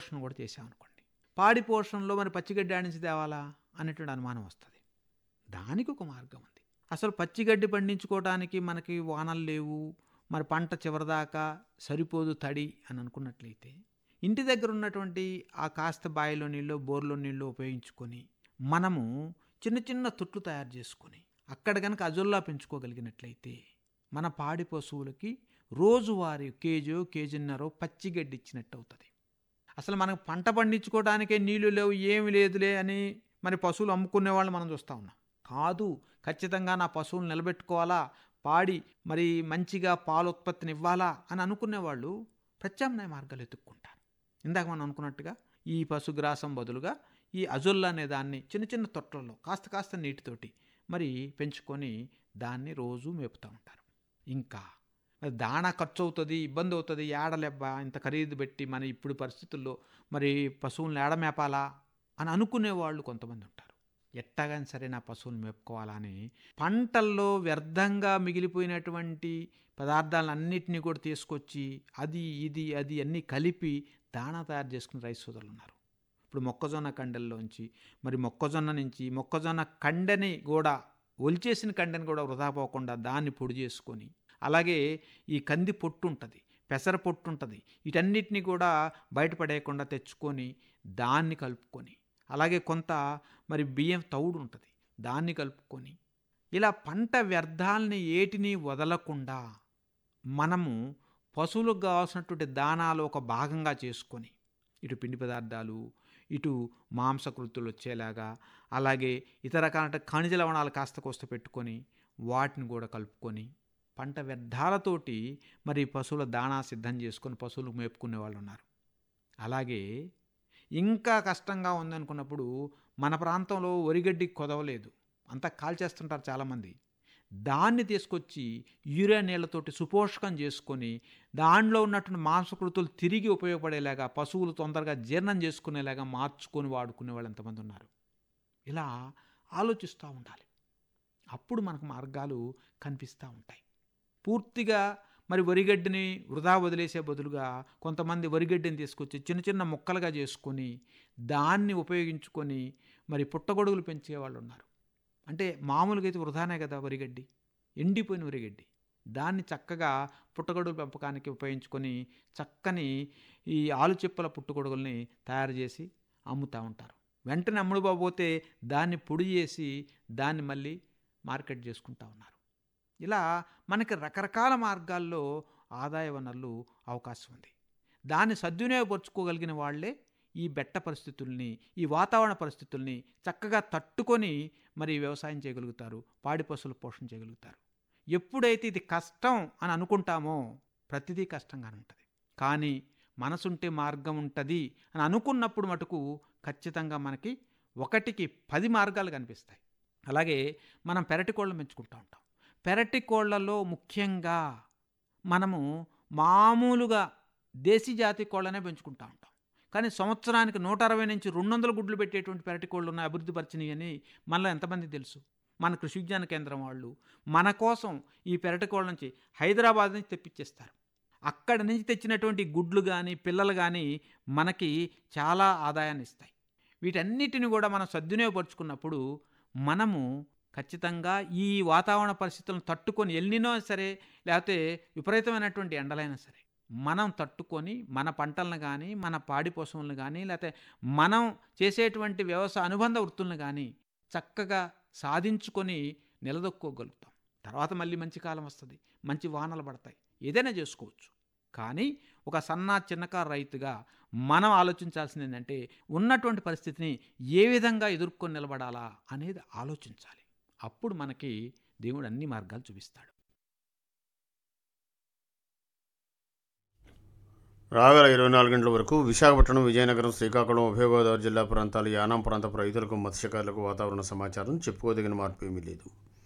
పోషణ కూడా చేసామనుకోండి పాడి పోషణలో మరి పచ్చిగడ్డి ఆడించి తేవాలా అనేటువంటి అనుమానం వస్తుంది దానికి ఒక మార్గం ఉంది అసలు పచ్చిగడ్డి పండించుకోవడానికి మనకి వానలు లేవు మరి పంట చివరిదాకా సరిపోదు తడి అని అనుకున్నట్లయితే ఇంటి దగ్గర ఉన్నటువంటి ఆ కాస్త బావిలో నీళ్ళు బోర్లో నీళ్ళు ఉపయోగించుకొని మనము చిన్న చిన్న తొట్లు తయారు చేసుకొని అక్కడ కనుక అజొల్లా పెంచుకోగలిగినట్లయితే మన పాడి పశువులకి రోజువారీ కేజీ కేజీన్నర పచ్చిగడ్డి ఇచ్చినట్టు అవుతుంది అసలు మనకు పంట పండించుకోవడానికే నీళ్లు లేవు ఏమి లేదులే అని మరి పశువులు అమ్ముకునే వాళ్ళు మనం చూస్తూ ఉన్నాం కాదు ఖచ్చితంగా నా పశువులు నిలబెట్టుకోవాలా పాడి మరి మంచిగా పాల ఉత్పత్తిని ఇవ్వాలా అని అనుకునే వాళ్ళు ప్రత్యామ్నాయ మార్గాలు ఎత్తుక్కుంటారు ఇందాక మనం అనుకున్నట్టుగా ఈ పశుగ్రాసం బదులుగా ఈ అజొల్లా అనే దాన్ని చిన్న చిన్న తొట్లలో కాస్త కాస్త నీటితోటి మరి పెంచుకొని దాన్ని రోజు మేపుతూ ఉంటారు ఇంకా మరి దాణా ఖర్చు అవుతుంది ఇబ్బంది అవుతుంది ఏడలెబ్బా ఇంత ఖరీదు పెట్టి మన ఇప్పుడు పరిస్థితుల్లో మరి పశువులను ఏడ మేపాలా అని అనుకునే వాళ్ళు కొంతమంది ఉంటారు ఎట్టగాని సరే నా పశువులు మేపుకోవాలని పంటల్లో వ్యర్థంగా మిగిలిపోయినటువంటి పదార్థాలన్నింటినీ కూడా తీసుకొచ్చి అది ఇది అది అన్నీ కలిపి దాణా తయారు చేసుకుని రైస్ సోదరులు ఉన్నారు ఇప్పుడు మొక్కజొన్న కండెల్లోంచి మరి మొక్కజొన్న నుంచి మొక్కజొన్న కండెని కూడా ఒలిచేసిన కండెని కూడా వృధా పోకుండా దాన్ని పొడి చేసుకొని అలాగే ఈ కంది పొట్టు ఉంటుంది పెసర పొట్టు ఉంటుంది వీటన్నిటిని కూడా బయటపడేయకుండా తెచ్చుకొని దాన్ని కలుపుకొని అలాగే కొంత మరి బియ్యం తౌడు ఉంటుంది దాన్ని కలుపుకొని ఇలా పంట వ్యర్థాలని ఏటిని వదలకుండా మనము పశువులకు కావాల్సినటువంటి దానాలు ఒక భాగంగా చేసుకొని ఇటు పిండి పదార్థాలు ఇటు మాంసకృతులు వచ్చేలాగా అలాగే ఇతర రకాల ఖనిజ లవణాలు కాస్త కోస్త పెట్టుకొని వాటిని కూడా కలుపుకొని పంట వ్యర్థాలతోటి మరి పశువుల దాణా సిద్ధం చేసుకొని పశువులు మేపుకునే వాళ్ళు ఉన్నారు అలాగే ఇంకా కష్టంగా ఉందనుకున్నప్పుడు మన ప్రాంతంలో వరిగడ్డి కొదవలేదు అంతా కాల్చేస్తుంటారు చాలామంది దాన్ని తీసుకొచ్చి యూరియా నీళ్లతోటి సుపోషకం చేసుకొని దానిలో ఉన్నటువంటి మాంసకృతులు తిరిగి ఉపయోగపడేలాగా పశువులు తొందరగా జీర్ణం చేసుకునేలాగా మార్చుకొని వాడుకునే వాళ్ళు ఎంతమంది ఉన్నారు ఇలా ఆలోచిస్తూ ఉండాలి అప్పుడు మనకు మార్గాలు కనిపిస్తూ ఉంటాయి పూర్తిగా మరి వరిగడ్డిని వృధా వదిలేసే బదులుగా కొంతమంది వరిగడ్డిని తీసుకొచ్చి చిన్న చిన్న ముక్కలుగా చేసుకొని దాన్ని ఉపయోగించుకొని మరి పుట్టగొడుగులు పెంచే వాళ్ళు ఉన్నారు అంటే మామూలుగా అయితే వృధానే కదా వరిగడ్డి ఎండిపోయిన వరిగడ్డి దాన్ని చక్కగా పుట్టగొడుగుల పెంపకానికి ఉపయోగించుకొని చక్కని ఈ ఆలు చెప్పుల పుట్టుగొడుగుల్ని తయారు చేసి అమ్ముతూ ఉంటారు వెంటనే అమ్ముడు పోతే దాన్ని పొడి చేసి దాన్ని మళ్ళీ మార్కెట్ చేసుకుంటా ఉన్నారు ఇలా మనకి రకరకాల మార్గాల్లో ఆదాయ వనరులు అవకాశం ఉంది దాన్ని సద్వినియోగపరుచుకోగలిగిన వాళ్ళే ఈ బెట్ట పరిస్థితుల్ని ఈ వాతావరణ పరిస్థితుల్ని చక్కగా తట్టుకొని మరి వ్యవసాయం చేయగలుగుతారు పాడి పశువులు పోషణ చేయగలుగుతారు ఎప్పుడైతే ఇది కష్టం అని అనుకుంటామో ప్రతిదీ కష్టంగానే ఉంటుంది కానీ మనసుంటే మార్గం ఉంటుంది అని అనుకున్నప్పుడు మటుకు ఖచ్చితంగా మనకి ఒకటికి పది మార్గాలు కనిపిస్తాయి అలాగే మనం పెరటి కోళ్ళను పెంచుకుంటూ ఉంటాం పెరటి కోళ్ళలో ముఖ్యంగా మనము మామూలుగా దేశీ జాతి కోళ్ళనే పెంచుకుంటూ ఉంటాం కానీ సంవత్సరానికి నూట అరవై నుంచి రెండు వందల గుడ్లు పెట్టేటువంటి పెరటి కోళ్ళు ఉన్నాయి అభివృద్ధి పరిచినవి అని మనలో ఎంతమంది తెలుసు మన కృషి విజ్ఞాన కేంద్రం వాళ్ళు మన కోసం ఈ పెరటి కోళ్ళ నుంచి హైదరాబాద్ నుంచి తెప్పించేస్తారు అక్కడి నుంచి తెచ్చినటువంటి గుడ్లు కానీ పిల్లలు కానీ మనకి చాలా ఆదాయాన్ని ఇస్తాయి వీటన్నిటిని కూడా మనం సద్వినియోగపరుచుకున్నప్పుడు మనము ఖచ్చితంగా ఈ వాతావరణ పరిస్థితులను తట్టుకొని ఎల్లినో సరే లేకపోతే విపరీతమైనటువంటి ఎండలైనా సరే మనం తట్టుకొని మన పంటలను కానీ మన పాడి పశువులను కానీ లేకపోతే మనం చేసేటువంటి వ్యవసాయ అనుబంధ వృత్తులను కానీ చక్కగా సాధించుకొని నిలదొక్కోగలుగుతాం తర్వాత మళ్ళీ మంచి కాలం వస్తుంది మంచి వానలు పడతాయి ఏదైనా చేసుకోవచ్చు కానీ ఒక సన్న చిన్నకారు రైతుగా మనం ఆలోచించాల్సింది ఏంటంటే ఉన్నటువంటి పరిస్థితిని ఏ విధంగా ఎదుర్కొని నిలబడాలా అనేది ఆలోచించాలి అప్పుడు మనకి దేవుడు అన్ని మార్గాలు చూపిస్తాడు రాగల ఇరవై నాలుగు గంటల వరకు విశాఖపట్నం విజయనగరం శ్రీకాకుళం ఉభయ గోదావరి జిల్లా ప్రాంతాలు యానాం ప్రాంతపు రైతులకు మత్స్యకారులకు వాతావరణ సమాచారం చెప్పుకోదగిన మార్పు ఏమీ లేదు